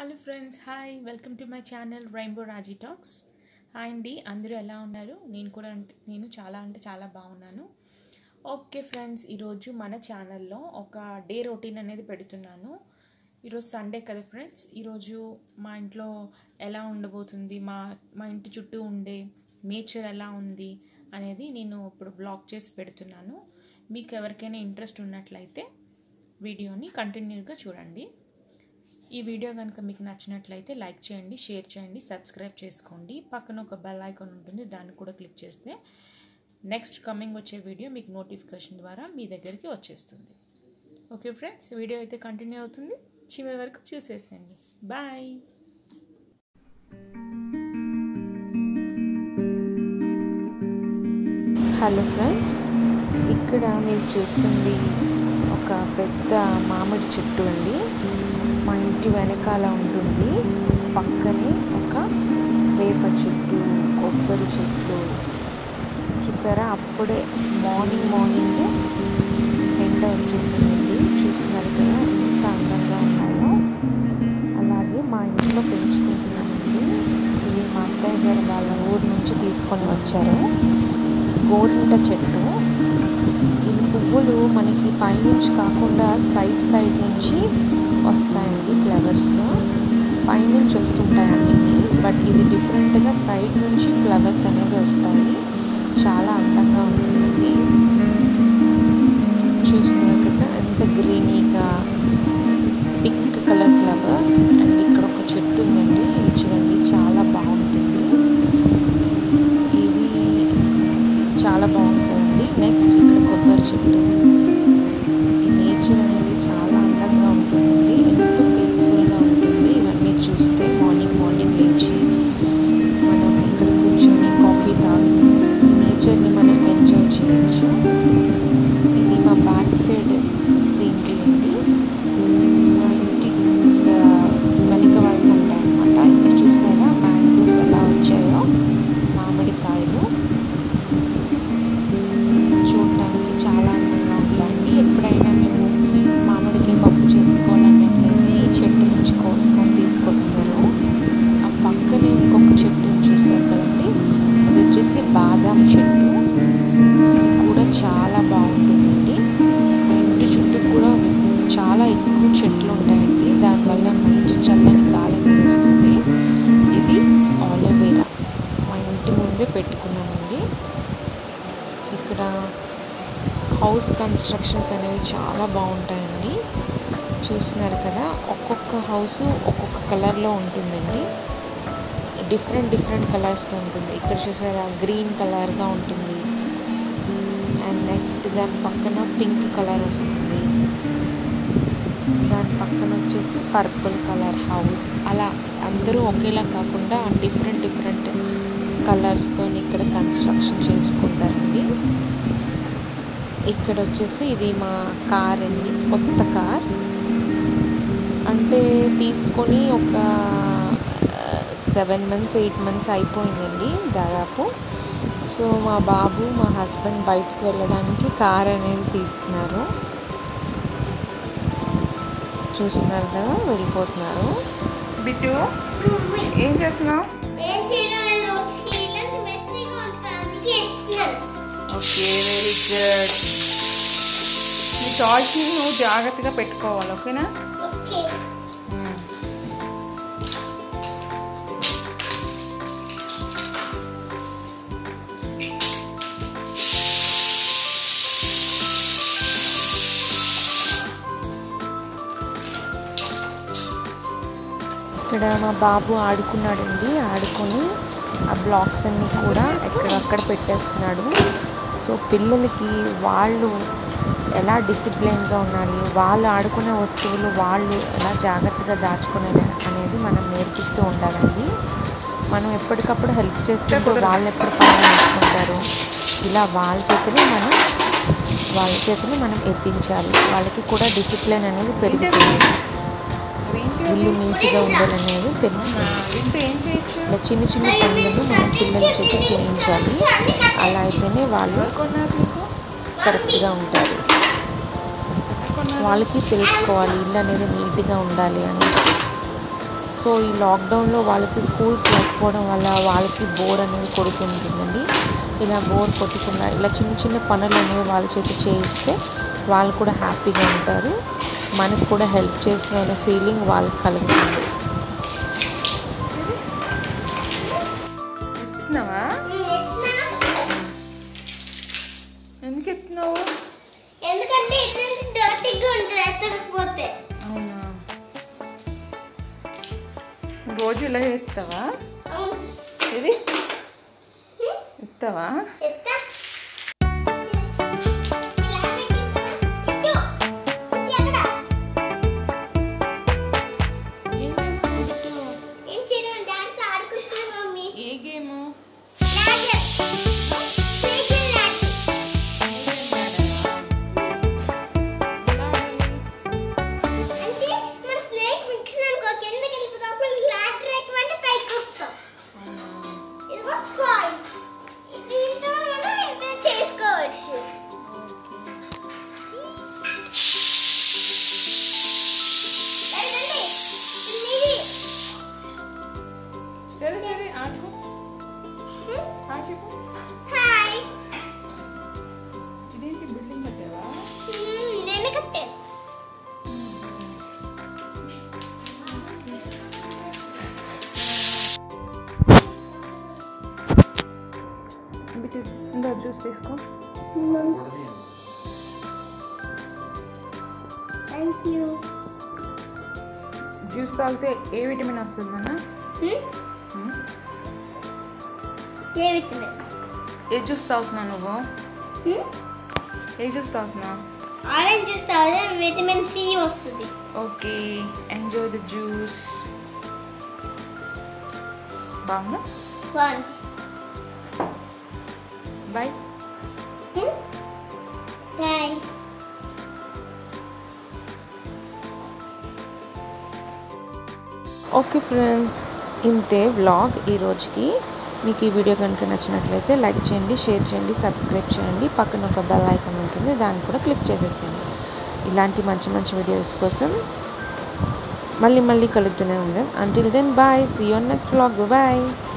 Hello friends hi welcome to my channel rainbow Raji talks hi అండి అందరూ ఎలా ఉన్నారు నేను కూడా అంటే నేను చాలా అంటే చాలా బాగున్నాను ఓకే ఫ్రెండ్స్ ఈరోజు మన ఛానల్లో ఒక డే రొటీన్ అనేది పెడుతున్నాను ఈరోజు సండే కదా ఫ్రెండ్స్ ఈరోజు మా ఇంట్లో ఎలా ఉండబోతుంది మా మా ఇంటి చుట్టూ ఉండే నేచర్ ఎలా ఉంది అనేది నేను ఇప్పుడు బ్లాగ్ చేసి పెడుతున్నాను మీకు ఎవరికైనా ఇంట్రెస్ట్ ఉన్నట్లయితే వీడియోని కంటిన్యూగా చూడండి ఈ వీడియో కనుక మీకు నచ్చినట్లయితే లైక్ చేయండి షేర్ చేయండి సబ్స్క్రైబ్ చేసుకోండి పక్కన ఒక బెల్ ఐకాన్ ఉంటుంది దాన్ని కూడా క్లిక్ చేస్తే నెక్స్ట్ కమింగ్ వచ్చే వీడియో మీకు నోటిఫికేషన్ ద్వారా మీ దగ్గరికి వచ్చేస్తుంది ఓకే ఫ్రెండ్స్ వీడియో అయితే కంటిన్యూ అవుతుంది చివరి వరకు చూసేసేయండి బాయ్ హలో ఫ్రెండ్స్ ఇక్కడ మీరు చూస్తుంది ఒక పెద్ద మామిడి చెట్టు అండి మా ఇంటి వెనకాల ఉంటుంది పక్కనే ఒక వేప చెట్టు కొబ్బరి చెట్టు చూసారా అప్పుడే మార్నింగ్ మార్నింగ్ ఎండ వచ్చేసిందండి చూస్తున్నారు కదా ఎంత అందంగా ఉన్నాయో అలాగే మా ఇంట్లో పెంచుకుంటున్నామండి ఇది మా అత్తయ్య గారు వాళ్ళ ఊరు నుంచి తీసుకొని వచ్చారు గోరింట చెట్టు ఈ పువ్వులు మనకి పైనుంచి కాకుండా సైడ్ సైడ్ నుంచి వస్తాయండి ఫ్లవర్స్ పైనుంచి వస్తుంటాయి అన్నీ బట్ ఇది డిఫరెంట్గా సైడ్ నుంచి ఫ్లవర్స్ అనేవి వస్తాయి చాలా అందంగా ఉంటుందండి చూస్తున్నారు కదా ఎంత గ్రీనీగా పింక్ కలర్ ఫ్లవర్స్ అండ్ ఇక్కడ ఒక చెట్టు ఉందండి ఇది చూడండి చాలా బాగుంటుంది ఇది చాలా బాగుంటుందండి నెక్స్ట్ ఇక్కడ కొబ్బరి చెట్టు ఈ నేచర్ అనేది చాలా అందంగా ఉంటుందండి ఎంతో పీస్ఫుల్గా ఉంటుంది ఇవన్నీ చూస్తే మార్నింగ్ మార్నింగ్ లేచి మనం ఇక్కడ కూర్చొని కాఫీ తాగి ఈ నేచర్ని మనం ఎంజాయ్ చేయొచ్చు ఇది మా బ్యాక్ సైడ్ సీనరీ అండి మా ఇంటి స- వెనక వైపు ఉంటాయన్నమాట ఇక్కడ చూసారా మ్యాంగోస్ ఎలా వచ్చాయో మామిడికాయలు చూడటానికి చాలా అందంగా ఉంటాయండి ఎప్పుడైనా మేము మామిడికాయ పప్పు చేసుకోవాలన్నట్లయితే ఈ చెట్టు నుంచి కోసుకొని తీసుకొస్తారు ఆ పక్కనే ఇంకొక చెట్టుని చూసారు కదండి అది వచ్చేసి బాదాం చెట్టు ఇది కూడా చాలా బాగుంటుందండి మా ఇంటి చుట్టూ కూడా చాలా ఎక్కువ చెట్లు ఉంటాయండి దానివల్ల మంచి చల్లని గాలి అనేది వస్తుంది ఇది ఆలోవేరా మా ఇంటి ముందే పెట్టుకున్నామండి ఇక్కడ హౌస్ కన్స్ట్రక్షన్స్ అనేవి చాలా బాగుంటాయండి చూస్తున్నారు కదా ఒక్కొక్క హౌస్ ఒక్కొక్క కలర్లో ఉంటుందండి డిఫరెంట్ డిఫరెంట్ కలర్స్తో ఉంటుంది ఇక్కడ చూసారా గ్రీన్ కలర్గా ఉంటుంది అండ్ నెక్స్ట్ దాని పక్కన పింక్ కలర్ వస్తుంది దాని పక్కన వచ్చేసి పర్పుల్ కలర్ హౌస్ అలా అందరూ ఒకేలా కాకుండా డిఫరెంట్ డిఫరెంట్ కలర్స్తో ఇక్కడ కన్స్ట్రక్షన్ చేసుకుంటారండి ఇక్కడ వచ్చేసి ఇది మా కార్ అండి కొత్త కార్ అంటే తీసుకొని ఒక సెవెన్ మంత్స్ ఎయిట్ మంత్స్ అయిపోయిందండి దాదాపు సో మా బాబు మా హస్బెండ్ బయటికి వెళ్ళడానికి కార్ అనేది తీస్తున్నారు చూస్తున్నారు కదా వెళ్ళిపోతున్నారు బిట్టు ఏం చేస్తున్నావు ఏం చేయడం లేదు ఈ ఇల్లు మెస్సీగా ఉంటుంది అందుకే ఎత్తున్నాను ఓకే వెరీ గుడ్ నీ టాయ్స్ని నువ్వు జాగ్రత్తగా పెట్టుకోవాలి ఓకేనా ఓకే ఇక్కడ మా బాబు ఆడుకున్నాడండి ఆడుకొని ఆ బ్లాక్స్ అన్నీ కూడా ఎక్కడక్కడ పెట్టేస్తున్నాడు సో పిల్లలకి వాళ్ళు ఎలా డిసిప్లైన్గా ఉండాలి వాళ్ళు ఆడుకునే వస్తువులు వాళ్ళు ఎలా జాగ్రత్తగా దాచుకునే అనేది మనం నేర్పిస్తూ ఉండాలండి మనం ఎప్పటికప్పుడు హెల్ప్ చేస్తుంటే వాళ్ళు ఎప్పుడు పని నేర్చుకుంటారు ఇలా వాళ్ళ చేతిని మనం వాళ్ళ చేతిని మనం ఎత్తించాలి వాళ్ళకి కూడా డిసిప్లిన్ అనేది పెరుగుతుంది ఇల్లు నీట్గా ఉండాలనేది తెలుస్తుంది వింటూ ఏం చేయొచ్చు ఇలా చిన్న చిన్న పనులను మనం పిల్లల చేత చేయించాలి అలా అయితేనే వాళ్ళు కొన్నారు నీకు కరెక్ట్గా ఉంటారు కొన్నారు వాళ్ళకి తెలుసుకోవాలి ఇల్లు అనేది నీట్గా ఉండాలి అని సో ఈ లాక్డౌన్లో వాళ్ళకి స్కూల్స్ లేకపోవడం వల్ల వాళ్ళకి బోర్ అనేది కొడుతుంటుందండి ఇలా బోర్ కొట్టకుండా ఇలా చిన్న చిన్న పనులు అనేవి వాళ్ళ చేత చేయిస్తే వాళ్ళు కూడా హ్యాపీగా ఉంటారు మనకు కూడా హెల్ప్ చేసిన ఫీలింగ్ వాళ్ళకి కలుగుతుంది ఎత్తున్నావా ఎందుకు ఎత్తున్నావు ఎందుకంటే ఇట్లాంటి డర్టీగా ఉంటుంది ఎత్తకపోతే అవునా రోజు ఇలా ఎత్తావా అవును. ఇది ఎత్తావా ఎత్త. ఇలానే కిందన. ఇటు. ఇటు ఎక్కడ? ఏం చేస్తావు బిట్టు? ఏం చేయడం డాన్స్ ఆడుకుంటున్నా మమ్మీ ఏ గేము లాడర్. Snake ladder. అంటే మన స్నేక్ మిక్స్ అనుకో కిందకి వెళ్ళిపోతాం అప్పుడు లాడర్ ఎక్కువంటే పైకి వస్తాం ఇదిగో కాయిన్ దీంతో మనం ఎంత చేసుకోవచ్చు ఏంటండి? ఇది సరే సరే ఆడుకో హ్మ్? ఆ చెప్పు హాయ్ ఇదేంటి బిల్డింగ్ కట్టావా హ్మ్, నేనే కట్టాను బిట్టు ఇందా జ్యూస్ తీసుకో థ్యాంక్ యూ జ్యూస్ తాగితే ఏ విటమిన్ వస్తుంది నాన్న హ్మ్? ఏ విటమిన్ ఏ జ్యూస్ తాగుతున్నావు నువ్వు ఏ జ్యూస్ తాగుతున్నావు ఆరెంజ్ జ్యూస్ తాగితే విటమిన్ సి వస్తుంది ఓకే ఎంజాయ్ ద జ్యూస్ బాగుందా one bye bye okay friends ఇంతే వ్లాగ్ ఈ రోజుకి మీకు ఈ వీడియో కనుక నచ్చినట్లయితే లైక్ చేయండి షేర్ చేయండి సబ్స్క్రైబ్ చేయండి పక్కన ఒక బెల్ ఐకాన్ ఉంటుంది దాన్ని కూడా క్లిక్ చేసేసేయండి ఇలాంటి మంచి మంచి వీడియోస్ కోసం మళ్ళీ మళ్ళీ కలుగుతూనే ఉంది until then bye see you next vlog bye